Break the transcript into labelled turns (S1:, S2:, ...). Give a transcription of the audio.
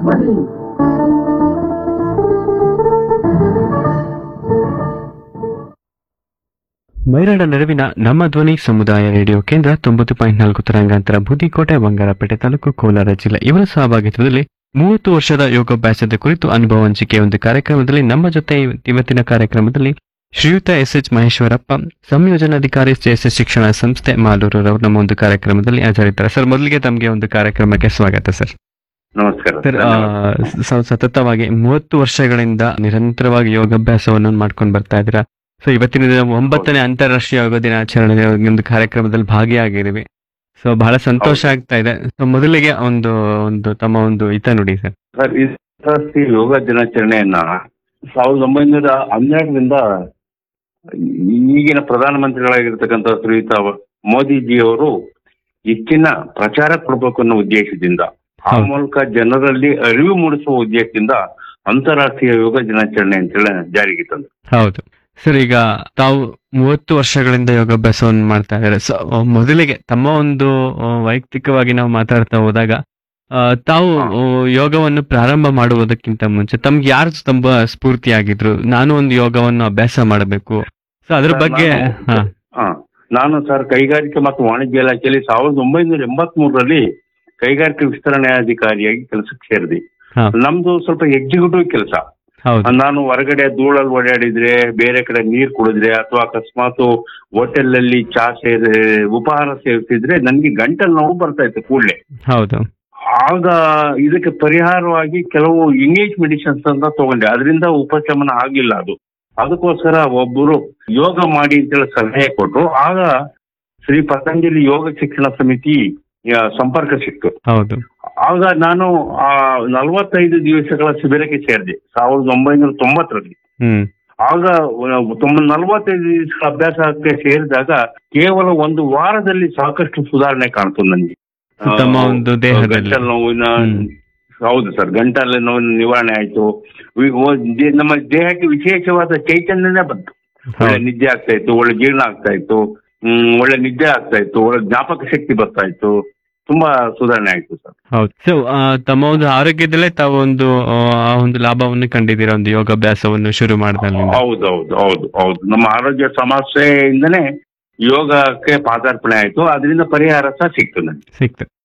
S1: ಬನ್ನಿ
S2: ಮೈರಾಡ ನೆರವಿನ ನಮ್ಮ ಧ್ವನಿ ಸಮುದಾಯ ರೇಡಿಯೋ ಕೇಂದ್ರ ತೊಂಬತ್ತು ಪಾಯಿಂಟ್ ನಾಲ್ಕು ತರಂಗಾಂತರ ಬುದಿಕೋಟೆ ಬಂಗಾರಪೇಟೆ ತಾಲೂಕು ಕೋಲಾರ ಜಿಲ್ಲೆ ಇವರ ಸಹಭಾಗಿತ್ವದಲ್ಲಿ ಮೂವತ್ತು ವರ್ಷದ ಯೋಗಾಭ್ಯಾಸದ ಕುರಿತು ಅನುಭವ ಹಂಚಿಕೆ ಒಂದು ಕಾರ್ಯಕ್ರಮದಲ್ಲಿ ನಮ್ಮ ಜೊತೆ ಇವತ್ತಿನ ಕಾರ್ಯಕ್ರಮದಲ್ಲಿ ಶ್ರೀಯುತ ಎಸ್ ಎಚ್ ಮಹೇಶ್ವರಪ್ಪ ಸಂಯೋಜನಾಧಿಕಾರಿ ಜೆಎಸ್ಎಸ್ ಶಿಕ್ಷಣ ಸಂಸ್ಥೆ ಮಾಲೂರು ರವರು ನಮ್ಮ ಒಂದು ಕಾರ್ಯಕ್ರಮದಲ್ಲಿ ಹಾಜರಿದ್ದಾರೆ ಸರ್ ಮೊದಲಿಗೆ ತಮಗೆ ಒಂದು ಕಾರ್ಯಕ್ರಮಕ್ಕೆ ಸ್ವಾಗತ ಸರ್
S3: ನಮಸ್ಕಾರ
S2: ಸರ್ ಆ, ಸ- ಸತತವಾಗಿ ಮೂವತ್ತು ವರ್ಷಗಳಿಂದ ನಿರಂತರವಾಗಿ ಯೋಗಾಭ್ಯಾಸವನ್ನು ಮಾಡ್ಕೊಂಡು ಬರ್ತಾ ಇದ್ದೀರಾ ಸೊ ಇವತ್ತಿನ ದಿನ ಒಂಬತ್ತನೇ ಅಂತಾರಾಷ್ಟ್ರೀಯ ಯೋಗ ದಿನಾಚರಣೆ ಒಂದು ಕಾರ್ಯಕ್ರಮದಲ್ಲಿ ಭಾಗಿಯಾಗಿದ್ದೀವಿ ಸೊ ಬಹಳ ಸಂತೋಷ ಆಗ್ತಾ ಇದೆ ಸೊ ಮೊದಲಿಗೆ ಒಂದು ಒಂದು ತಮ್ಮ ಒಂದು ಹಿತ ನುಡಿ ಸರ್
S3: ಸರ್ ಈ ಅಂತಾರಾಷ್ಟ್ರೀಯ ಯೋಗ ದಿನಾಚರಣೆಯನ್ನ ಸಾವಿರದ ಒಂಬೈನೂರ ಹನ್ನೆರಡರಿಂದ ಈಗಿನ ಪ್ರಧಾನಮಂತ್ರಿಗಳಾಗಿರ್ತಕ್ಕಂಥ ಶ್ರೀಯುತ ಮೋದಿಜಿಯವರು ಹೆಚ್ಚಿನ ಪ್ರಚಾರ ಕೊಡಬೇಕು ಅನ್ನೋ ಉದ್ದೇಶದಿಂದ ಆ
S2: ಹೌದು.
S3: ಮೂಲಕ ಜನರಲ್ಲಿ ಅರಿವು ಮೂಡಿಸುವ ಉದ್ದೇಶದಿಂದ ಅಂತಾರಾಷ್ಟ್ರೀಯ ಯೋಗ ದಿನಾಚರಣೆ ಅಂತೇಳಿ ಜಾರಿಗೆ ತಂದ್ರು
S2: ಹೌದು ಸರ್ ಈಗ ತಾವು ಮೂವತ್ತು ವರ್ಷಗಳಿಂದ ಯೋಗಾಭ್ಯಾಸವನ್ನು ಮಾಡ್ತಾ ಇದ್ದಾರೆ ಸೊ ಮೊದಲಿಗೆ ತಮ್ಮ ಒಂದು ಆ, ವೈಯಕ್ತಿಕವಾಗಿ ನಾವು ಮಾತಾಡ್ತಾ ಹೋದಾಗ ಆ, ತಾವು ಆ, ಯೋಗವನ್ನು ಪ್ರಾರಂಭ ಮಾಡುವುದಕ್ಕಿಂತ ಮುಂಚೆ ತಮ್ಗೆ ಯಾರು ತುಂಬಾ ಸ್ಫೂರ್ತಿಯಾಗಿದ್ರು ನಾನು ಒಂದು ಯೋಗವನ್ನು ಅಭ್ಯಾಸ ಮಾಡಬೇಕು ಸೊ ಅದ್ರ
S3: ಸರ್,
S2: ಬಗ್ಗೆ
S3: ನಾನು-
S2: ಹಾ
S3: ಹಾ ನಾನು ಸರ್ ಕೈಗಾರಿಕೆ ಮತ್ತು ವಾಣಿಜ್ಯ ಇಲಾಖೆಯಲ್ಲಿ ಸಾವಿರದ ಒಂಬೈನೂರ ಎಂಬತ್ ಮೂರರಲ್ಲಿ ಕೈಗಾರಿಕೆ ವಿಸ್ತರಣಾಧಿಕಾರಿಯಾಗಿ ಕೆಲಸಕ್ಕೆ ಸೇರಿದೆ
S2: ಹಾ.
S3: ನಮ್ದು ಸ್ವಲ್ಪ ಎಕ್ಸಿಕ್ಯೂಟಿವ್ ಕೆಲಸ
S2: ಹೌದು
S3: ನಾನು ಹೊರಗಡೆ ಧೂಳಲ್ಲಿ ಓಡಾಡಿದ್ರೆ ಬೇರೆ ಕಡೆ ನೀರ್ ಕುಡಿದ್ರೆ ಅಥವಾ ಅಕಸ್ಮಾತ್ ಹೋಟೆಲ್ ಅಲ್ಲಿ ಚಾ ಸೇರಿ ಉಪಹಾರ ಸೇವಿಸಿದ್ರೆ ನನ್ಗೆ ಗಂಟಲ್ ನೋವು ಬರ್ತಾ ಇತ್ತು ಕೂಡಲೇ
S2: ಹೌದು
S3: ಆಗ ಇದಕ್ಕೆ ಪರಿಹಾರವಾಗಿ ಕೆಲವು ಇಂಗ್ಲಿಷ್ ಮೆಡಿಸಿನ್ಸ್ ಅಂತ ತಗೊಂಡೆ ಅದರಿಂದ ಉಪಶಮನ ಆಗಿಲ್ಲ ಅದು ಅದಕ್ಕೋಸ್ಕರ ಒಬ್ಬರು ಯೋಗ ಮಾಡಿ ಅಂತೇಳಿ ಸಲಹೆ ಕೊಟ್ಟರು ಆಗ ಶ್ರೀ ಪತಂಜಲಿ ಯೋಗ ಶಿಕ್ಷಣ ಸಮಿತಿ ಆ, ಸಂಪರ್ಕ ಸಿಕ್ತು
S2: ಹೌದು
S3: ಆಗ ನಾನು ಆ ನಲವತ್ತೈದು ದಿವಸಗಳ ಶಿಬಿರಕ್ಕೆ ಸೇರಿದೆ ಸಾವಿರದ ಒಂಬೈನೂರ ತೊಂಬತ್ತರಲ್ಲಿ
S2: ಹ್ಮ್
S3: ಆಗ ತೊಂಬ ನಲವತ್ತೈದು ದಿವಸಗಳ ಅಭ್ಯಾಸಕ್ಕೆ ಸೇರಿದಾಗ ಕೇವಲ ಒಂದು ವಾರದಲ್ಲಿ ಸಾಕಷ್ಟು ಸುಧಾರಣೆ ಕಾಣ್ತು ನನಗೆ
S2: ತಮ್ಮ ಒಂದು ದೇಹದಲ್ಲಿ.
S3: ಗಂಟಲು ನೋವಿನ
S2: ಹ್ಮ್.
S3: ಹೌದು ಸರ್ ಗಂಟಲ ನೋವಿನ ನಿವಾರಣೆ ಆಯ್ತು ವಿ- ಓ- ದೇ- ನಮ್ಮ ದೇಹಕ್ಕೆ ವಿಶೇಷವಾದ ಚೈತನ್ಯನೇ ಬಂತು ಒಳ್ಳೆ
S2: ಹೌದು
S3: ನಿದ್ದೆ ಆಗ್ತಾ ಇತ್ತು ಒಳ್ಳೆ ಜೀರ್ಣ ಆಗ್ತಾ ಇತ್ತು ಹ್ಮ್ ಒಳ್ಳೆ ನಿದ್ದೆ ಆಗ್ತಾ ಇತ್ತು ಒಳ್ಳೆ ಜ್ಞಾಪಕ ಶಕ್ತಿ ಬರ್ತಾ ಇತ್ತು ತುಂಬಾ ಸುಧಾರಣೆ ಆಯ್ತು ಸರ್
S2: ಹೌದು ಸೊ ತಮ್ಮ ಒಂದು ಆರೋಗ್ಯದಲ್ಲೇ ತಾವು ಒಂದು ಆ, ಆ ಒಂದು ಲಾಭವನ್ನು ಕಂಡಿದ್ದೀರಾ ಒಂದು ಯೋಗಾಭ್ಯಾಸವನ್ನು ಶುರು ಮಾಡಿದಲ್ಲಿ
S3: ಹೌದು ಹೌದು ಹೌದು ಹೌದು ನಮ್ಮ ಆರೋಗ್ಯ ಸಮಸ್ಯೆಯಿಂದನೇ ಯೋಗಕ್ಕೆ ಪಾದಾರ್ಪಣೆ ಆಯ್ತು ಅದರಿಂದ ಪರಿಹಾರ ಸಹ ಸಿಕ್ತು ನನಗೆ
S2: ಸಿಕ್ತು